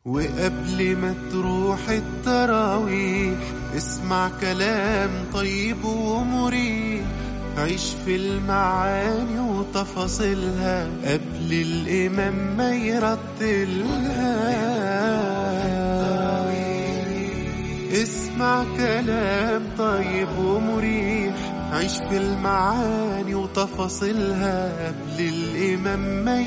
وقبل ما تروح التراويح اسمع كلام طيب ومريح عيش في المعاني وتفاصيلها قبل الإمام ما يرتلها اسمع كلام طيب ومريح عيش في المعاني وتفاصيلها قبل الإمام ما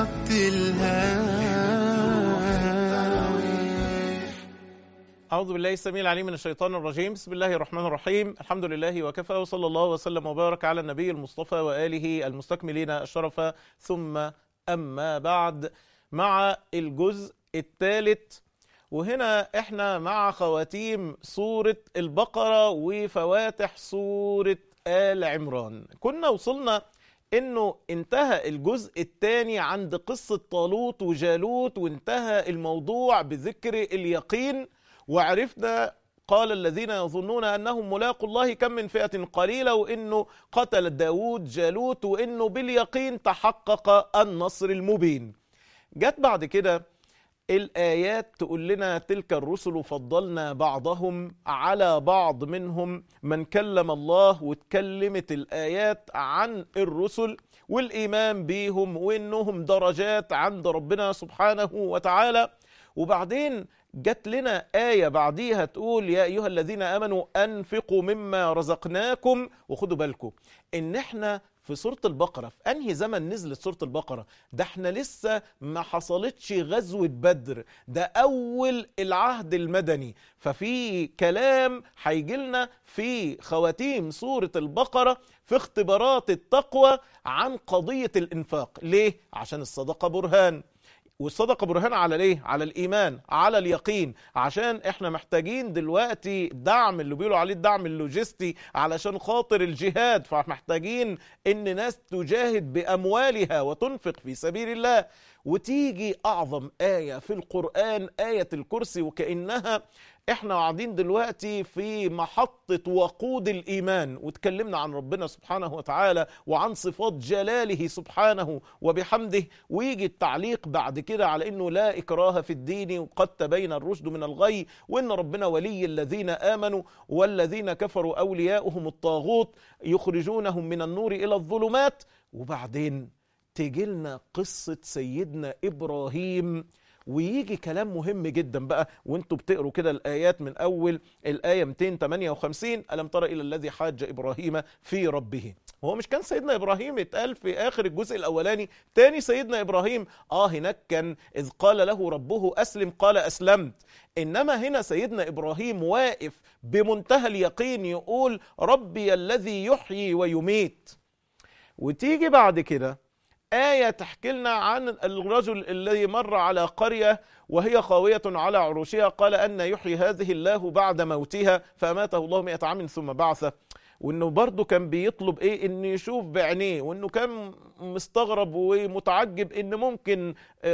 يرتلها أعوذ بالله السميع العليم من الشيطان الرجيم بسم الله الرحمن الرحيم الحمد لله وكفى وصلى الله وسلم وبارك على النبي المصطفى وآله المستكملين الشرف ثم أما بعد مع الجزء الثالث وهنا احنا مع خواتيم سورة البقرة وفواتح سورة آل عمران كنا وصلنا انه انتهى الجزء الثاني عند قصة طالوت وجالوت وانتهى الموضوع بذكر اليقين وعرفنا قال الذين يظنون أنهم ملاقوا الله كم من فئة قليلة وإنه قتل داود جالوت وإنه باليقين تحقق النصر المبين جت بعد كده الآيات تقول لنا تلك الرسل فضلنا بعضهم على بعض منهم من كلم الله واتكلمت الآيات عن الرسل والإيمان بيهم وإنهم درجات عند ربنا سبحانه وتعالى وبعدين جت لنا آية بعديها تقول يا أيها الذين آمنوا أنفقوا مما رزقناكم وخدوا بالكم إن إحنا في سورة البقرة في أنهي زمن نزلت سورة البقرة ده احنا لسه ما حصلتش غزوة بدر ده أول العهد المدني ففي كلام هيجي لنا في خواتيم سورة البقرة في اختبارات التقوى عن قضية الإنفاق ليه؟ عشان الصدقة برهان والصدقة برهان على ليه؟ على الإيمان على اليقين عشان احنا محتاجين دلوقتي دعم اللي بيقولوا عليه الدعم اللوجستي علشان خاطر الجهاد فمحتاجين ان ناس تجاهد بأموالها وتنفق في سبيل الله وتيجي أعظم آية في القرآن آية الكرسي وكأنها احنا قاعدين دلوقتي في محطة وقود الإيمان وتكلمنا عن ربنا سبحانه وتعالى وعن صفات جلاله سبحانه وبحمده ويجي التعليق بعد كده على انه لا إكراه في الدين وقد تبين الرشد من الغي وان ربنا ولي الذين آمنوا والذين كفروا أولياؤهم الطاغوت يخرجونهم من النور إلى الظلمات وبعدين تجيلنا قصة سيدنا إبراهيم ويجي كلام مهم جدا بقى وانتوا بتقروا كده الآيات من أول الآية 258 ألم تر إلى الذي حاج إبراهيم في ربه هو مش كان سيدنا إبراهيم اتقال في آخر الجزء الأولاني تاني سيدنا إبراهيم آه هناك كان إذ قال له ربه أسلم قال أسلمت إنما هنا سيدنا إبراهيم واقف بمنتهى اليقين يقول ربي الذي يحيي ويميت وتيجي بعد كده آية تحكي لنا عن الرجل الذي مر على قرية وهي خاوية على عروشها قال أن يحيي هذه الله بعد موتها فأماته الله مئة عام ثم بعثه وانه برضه كان بيطلب ايه ان يشوف بعينيه وانه كان مستغرب ومتعجب ان ممكن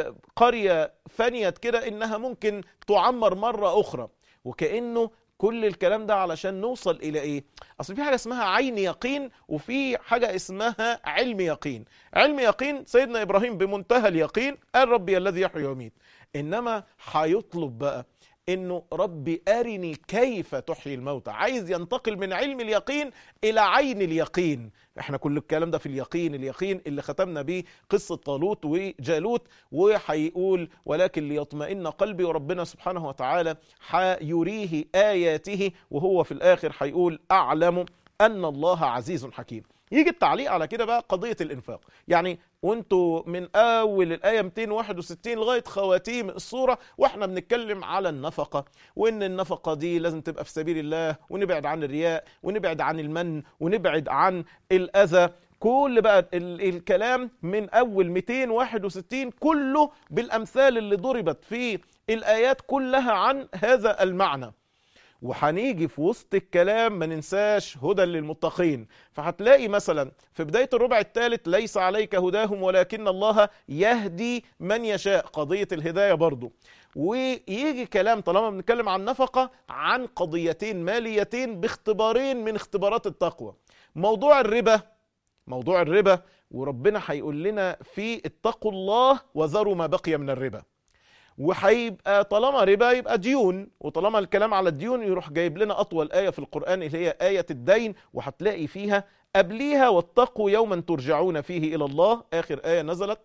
قرية فنيت كده انها ممكن تعمر مرة اخرى وكأنه كل الكلام ده علشان نوصل الى ايه اصل في حاجه اسمها عين يقين وفي حاجه اسمها علم يقين علم يقين سيدنا ابراهيم بمنتهى اليقين قال ربي الذي يحيي ويميت انما هيطلب بقى انه ربي ارني كيف تحيي الموتى عايز ينتقل من علم اليقين الى عين اليقين احنا كل الكلام ده في اليقين اليقين اللي ختمنا بيه قصة طالوت وجالوت وهيقول ولكن ليطمئن قلبي وربنا سبحانه وتعالى حيريه آياته وهو في الآخر هيقول أعلم أن الله عزيز حكيم يجي التعليق على كده بقى قضية الإنفاق يعني وانتوا من أول الآية 261 لغاية خواتيم الصورة واحنا بنتكلم على النفقة وإن النفقة دي لازم تبقى في سبيل الله ونبعد عن الرياء ونبعد عن المن ونبعد عن الأذى كل بقى الكلام من أول 261 كله بالأمثال اللي ضربت في الآيات كلها عن هذا المعنى وهنيجي في وسط الكلام ما ننساش هدى للمتقين فهتلاقي مثلا في بداية الربع الثالث ليس عليك هداهم ولكن الله يهدي من يشاء قضية الهداية برضو ويجي كلام طالما بنتكلم عن نفقة عن قضيتين ماليتين باختبارين من اختبارات التقوى موضوع الربا موضوع الربا وربنا هيقول لنا في اتقوا الله وذروا ما بقي من الربا وهيبقى طالما ربا يبقى ديون وطالما الكلام على الديون يروح جايب لنا اطول ايه في القران اللي هي ايه الدين وهتلاقي فيها قبليها واتقوا يوما ترجعون فيه الى الله اخر ايه نزلت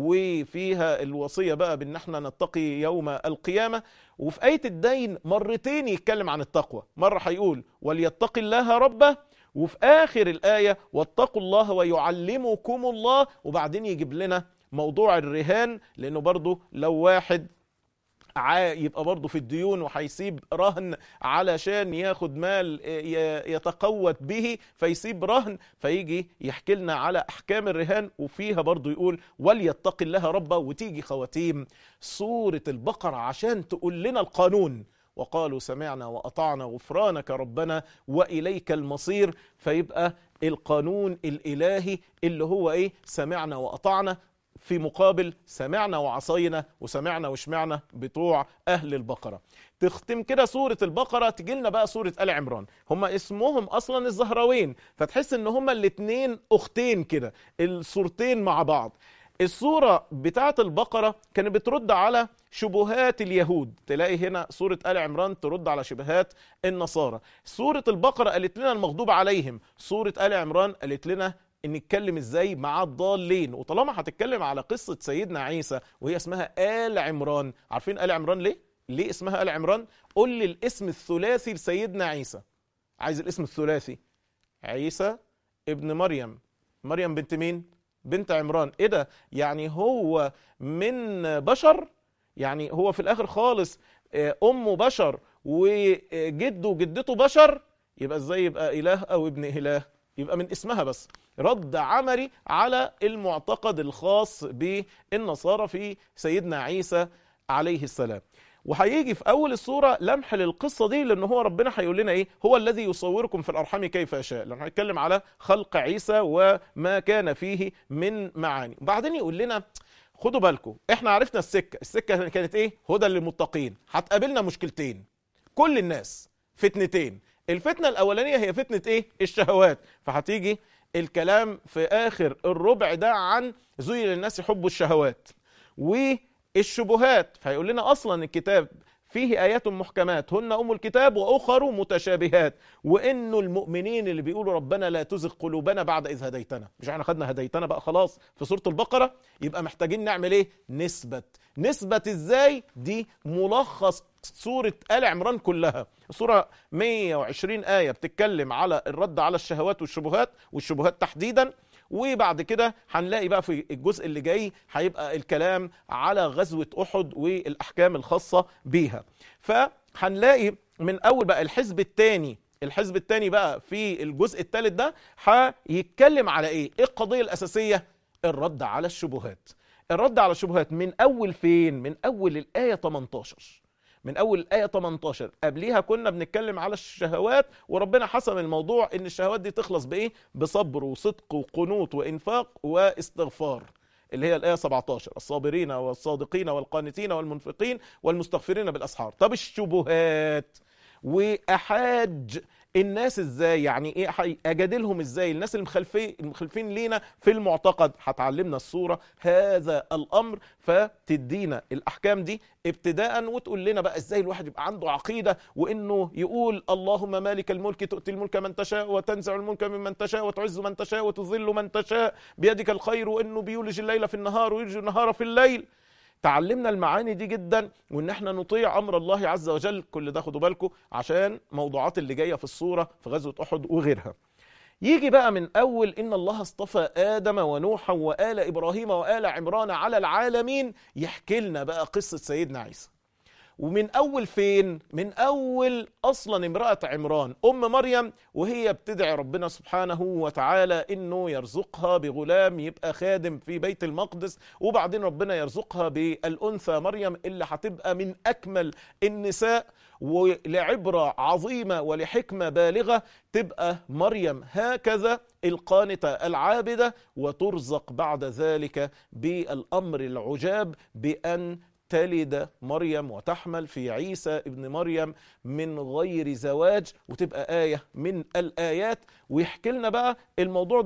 وفيها الوصيه بقى بان احنا نتقي يوم القيامه وفي ايه الدين مرتين يتكلم عن التقوى مره هيقول وليتقي الله ربه وفي اخر الايه واتقوا الله ويعلمكم الله وبعدين يجيب لنا موضوع الرهان لانه برضو لو واحد عا- يبقى برضه في الديون وهيسيب رهن علشان ياخد مال ي- يتقوت به فيسيب رهن فيجي يحكي لنا على احكام الرهان وفيها برضه يقول وليتق الله ربه وتيجي خواتيم سوره البقره عشان تقول لنا القانون وقالوا سمعنا واطعنا غفرانك ربنا واليك المصير فيبقى القانون الالهي اللي هو ايه سمعنا واطعنا في مقابل سمعنا وعصينا وسمعنا وشمعنا بتوع اهل البقره تختم كده سوره البقره تجي لنا بقى سوره ال عمران هم اسمهم اصلا الزهراوين فتحس ان هم الاتنين اختين كده الصورتين مع بعض الصورة بتاعت البقرة كانت بترد على شبهات اليهود تلاقي هنا سورة آل عمران ترد على شبهات النصارى سورة البقرة قالت لنا المغضوب عليهم سورة آل عمران قالت لنا ان نتكلم ازاي مع الضالين وطالما هتتكلم على قصة سيدنا عيسى وهي اسمها آل عمران عارفين آل عمران ليه؟ ليه اسمها آل عمران؟ قول لي الاسم الثلاثي لسيدنا عيسى عايز الاسم الثلاثي عيسى ابن مريم مريم بنت مين؟ بنت عمران ايه ده؟ يعني هو من بشر يعني هو في الاخر خالص آه، امه بشر وجده وجدته بشر يبقى ازاي يبقى اله او ابن اله يبقى من اسمها بس رد عملي على المعتقد الخاص بالنصارى في سيدنا عيسى عليه السلام وهيجي في اول السوره لمح للقصه دي لان هو ربنا هيقول لنا ايه هو الذي يصوركم في الارحام كيف يشاء لان هنتكلم على خلق عيسى وما كان فيه من معاني وبعدين يقول لنا خدوا بالكم احنا عرفنا السكه السكه كانت ايه هدى للمتقين هتقابلنا مشكلتين كل الناس فتنتين الفتنه الاولانيه هي فتنه ايه الشهوات فهتيجي الكلام في اخر الربع ده عن زين للناس حب الشهوات والشبهات فهيقول لنا اصلا الكتاب فيه ايات محكمات هن ام الكتاب واخر متشابهات وانه المؤمنين اللي بيقولوا ربنا لا تزغ قلوبنا بعد اذ هديتنا مش احنا خدنا هديتنا بقى خلاص في سوره البقره يبقى محتاجين نعمل ايه نثبت نثبت ازاي دي ملخص سوره ال عمران كلها سوره 120 ايه بتتكلم على الرد على الشهوات والشبهات والشبهات تحديدا وبعد كده هنلاقي بقى في الجزء اللي جاي هيبقى الكلام على غزوة أحد والأحكام الخاصة بيها فهنلاقي من أول بقى الحزب الثاني الحزب الثاني بقى في الجزء الثالث ده هيتكلم على ايه ايه القضية الأساسية الرد على الشبهات الرد على الشبهات من أول فين من أول الآية 18 من اول الايه 18 قبليها كنا بنتكلم على الشهوات وربنا حسم الموضوع ان الشهوات دي تخلص بايه بصبر وصدق وقنوط وانفاق واستغفار اللي هي الايه 17 الصابرين والصادقين والقانتين والمنفقين والمستغفرين بالاسحار طب الشبهات واحاج الناس ازاي يعني ايه حي- اجادلهم ازاي الناس المخالفين المخالفين لينا في المعتقد هتعلمنا الصوره هذا الامر فتدينا الاحكام دي ابتداء وتقول لنا بقى ازاي الواحد يبقى عنده عقيده وانه يقول اللهم مالك الملك تؤتي الملك من تشاء وتنزع الملك ممن تشاء وتعز من تشاء وتذل من تشاء بيدك الخير وانه بيولج الليل في النهار ويولج النهار في الليل تعلمنا المعاني دي جدا وان احنا نطيع امر الله عز وجل كل ده خدوا بالكم عشان موضوعات اللي جايه في الصوره في غزوه احد وغيرها يجي بقى من اول ان الله اصطفى ادم ونوحا وال ابراهيم وال عمران على العالمين يحكي لنا بقى قصه سيدنا عيسى ومن اول فين من اول اصلا امراه عمران ام مريم وهي بتدعي ربنا سبحانه وتعالى انه يرزقها بغلام يبقى خادم في بيت المقدس وبعدين ربنا يرزقها بالانثى مريم اللي هتبقى من اكمل النساء ولعبره عظيمه ولحكمه بالغه تبقى مريم هكذا القانته العابده وترزق بعد ذلك بالامر العجاب بان تلد مريم وتحمل في عيسى ابن مريم من غير زواج وتبقى آية من الآيات ويحكي لنا بقى الموضوع ده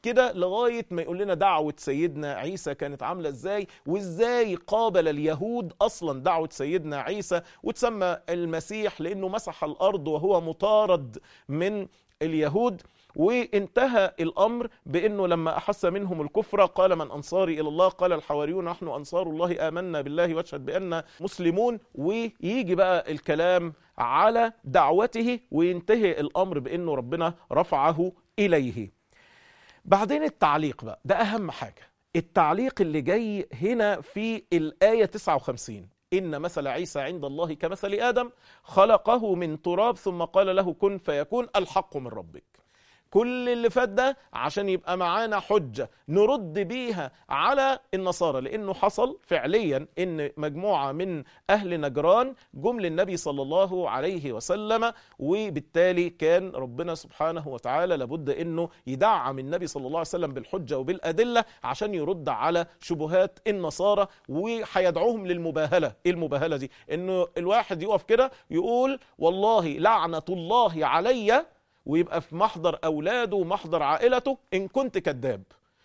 كده لغاية ما يقول لنا دعوة سيدنا عيسى كانت عاملة ازاي وازاي قابل اليهود اصلا دعوة سيدنا عيسى وتسمى المسيح لانه مسح الارض وهو مطارد من اليهود وانتهى الامر بانه لما احس منهم الكفر قال من انصاري الى الله قال الحواريون نحن انصار الله امنا بالله واشهد باننا مسلمون ويجي بقى الكلام على دعوته وينتهي الامر بانه ربنا رفعه اليه بعدين التعليق بقى ده اهم حاجه التعليق اللي جاي هنا في الايه 59 إن مثل عيسى عند الله كمثل آدم خلقه من تراب ثم قال له كن فيكون الحق من ربك كل اللي فات ده عشان يبقى معانا حجة نرد بيها على النصارى لأنه حصل فعليا إن مجموعة من أهل نجران جم للنبي صلى الله عليه وسلم وبالتالي كان ربنا سبحانه وتعالى لابد إنه يدعم النبي صلى الله عليه وسلم بالحجة وبالأدلة عشان يرد على شبهات النصارى وهيدعوهم للمباهلة إيه المباهلة دي إنه الواحد يقف كده يقول والله لعنة الله علي ويبقى في محضر اولاده ومحضر عائلته ان كنت كذاب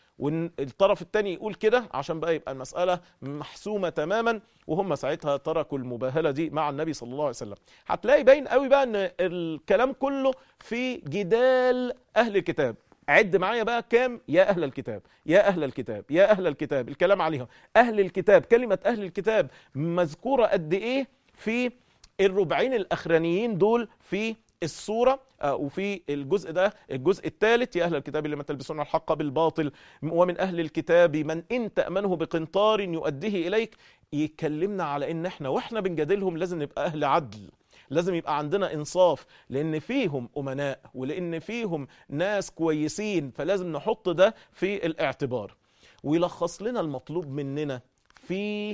والطرف الثاني يقول كده عشان بقى يبقى المساله محسومه تماما وهم ساعتها تركوا المباهله دي مع النبي صلى الله عليه وسلم هتلاقي باين قوي بقى ان الكلام كله في جدال اهل الكتاب عد معايا بقى كام يا اهل الكتاب يا اهل الكتاب يا اهل الكتاب الكلام عليهم اهل الكتاب كلمه اهل الكتاب مذكوره قد ايه في الربعين الاخرانيين دول في السورة وفي الجزء ده الجزء الثالث يا أهل الكتاب لما تلبسون الحق بالباطل ومن أهل الكتاب من إن تأمنه بقنطار يؤديه إليك يكلمنا على إن إحنا وإحنا بنجادلهم لازم نبقى أهل عدل لازم يبقى عندنا انصاف لان فيهم امناء ولان فيهم ناس كويسين فلازم نحط ده في الاعتبار ويلخص لنا المطلوب مننا في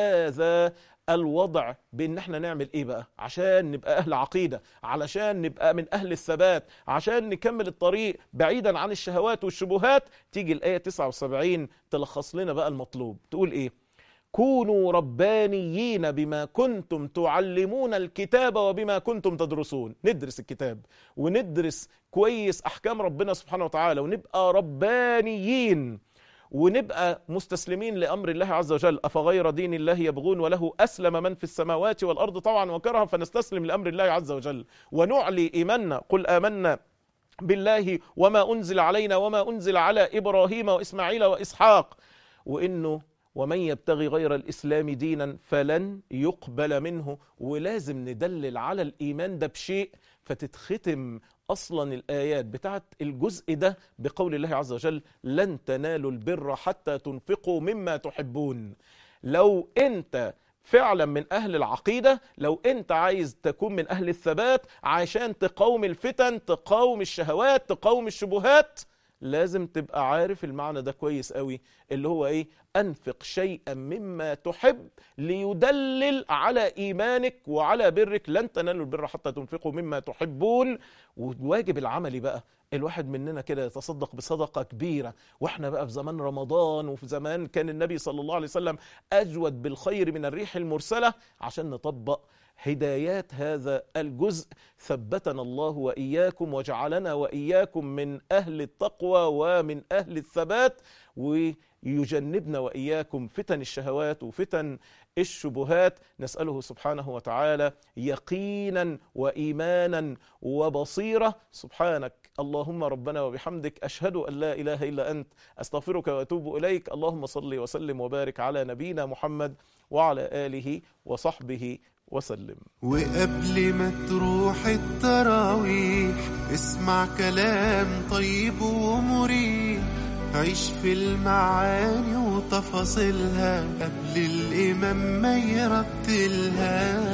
هذا الوضع بان احنا نعمل ايه بقى عشان نبقى اهل عقيدة علشان نبقى من اهل الثبات عشان نكمل الطريق بعيدا عن الشهوات والشبهات تيجي الاية 79 تلخص لنا بقى المطلوب تقول ايه كونوا ربانيين بما كنتم تعلمون الكتاب وبما كنتم تدرسون ندرس الكتاب وندرس كويس احكام ربنا سبحانه وتعالى ونبقى ربانيين ونبقى مستسلمين لامر الله عز وجل افغير دين الله يبغون وله اسلم من في السماوات والارض طوعا وكرها فنستسلم لامر الله عز وجل ونعلي ايماننا قل امنا بالله وما انزل علينا وما انزل على ابراهيم واسماعيل واسحاق وانه ومن يبتغي غير الاسلام دينا فلن يقبل منه ولازم ندلل على الايمان ده بشيء فتتختم اصلا الايات بتاعت الجزء ده بقول الله عز وجل لن تنالوا البر حتى تنفقوا مما تحبون لو انت فعلا من اهل العقيده لو انت عايز تكون من اهل الثبات عشان تقاوم الفتن تقاوم الشهوات تقاوم الشبهات لازم تبقى عارف المعنى ده كويس قوي اللي هو ايه انفق شيئا مما تحب ليدلل على ايمانك وعلى برك لن تنالوا البر حتى تنفقوا مما تحبون والواجب العملي بقى الواحد مننا كده يتصدق بصدقة كبيرة واحنا بقى في زمان رمضان وفي زمان كان النبي صلى الله عليه وسلم أجود بالخير من الريح المرسلة عشان نطبق هدايات هذا الجزء ثبتنا الله واياكم وجعلنا واياكم من اهل التقوى ومن اهل الثبات ويجنبنا واياكم فتن الشهوات وفتن الشبهات نساله سبحانه وتعالى يقينا وايمانا وبصيره سبحانك اللهم ربنا وبحمدك اشهد ان لا اله الا انت استغفرك واتوب اليك اللهم صل وسلم وبارك على نبينا محمد وعلى اله وصحبه وسلم وقبل ما تروح التراويح اسمع كلام طيب ومريح عيش في المعاني وتفاصيلها قبل الإمام ما يرتلها